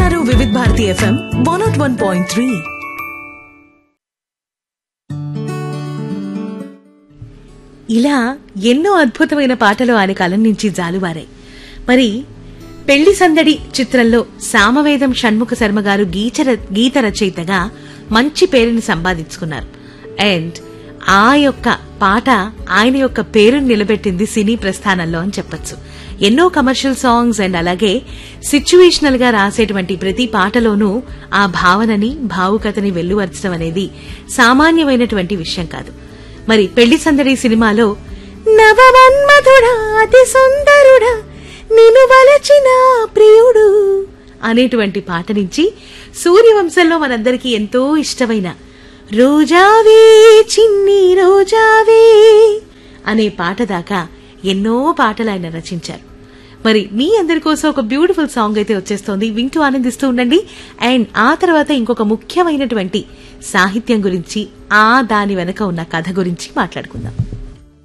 వింటున్నారు Vividh Bharati FM one nought one point three ఇలా ఎన్నో అద్భుతమైన పాటలు ఆయన కాలం నుంచి జాలువారాయి మరి పెళ్లి సందడి చిత్రంలో సామవేదం షణ్ముఖ శర్మ గారు గీచర గీత రచయితగా మంచి పేరుని సంపాదించుకున్నారు అండ్ ఆ యొక్క పాట ఆయన యొక్క పేరుని నిలబెట్టింది సినీ ప్రస్థానంలో అని చెప్పొచ్చు ఎన్నో కమర్షియల్ సాంగ్స్ అండ్ అలాగే సిచ్యువేషనల్ గా రాసేటువంటి ప్రతి పాటలోనూ ఆ భావనని భావుకతని వెల్లువర్చడం అనేది సామాన్యమైనటువంటి విషయం కాదు మరి పెళ్లి సందడి సినిమాలో నవమన్మధుడా అతి సుందరుడా నిన్ను వలచిన ప్రియుడు అనేటువంటి పాట నుంచి సూర్యవంశంలో మనందరికీ ఎంతో ఇష్టమైన రోజావే చిన్ని రోజావే అనే పాట దాకా ఎన్నో పాటలు ఆయన రచించారు మరి మీ అందరి కోసం ఒక బ్యూటిఫుల్ సాంగ్ అయితే వచ్చేస్తోంది వింటూ ఆనందిస్తూ ఉండండి అండ్ ఆ తర్వాత ఇంకొక ముఖ్యమైనటువంటి సాహిత్యం గురించి ఆ దాని వెనక ఉన్న కథ గురించి మాట్లాడుకుందాం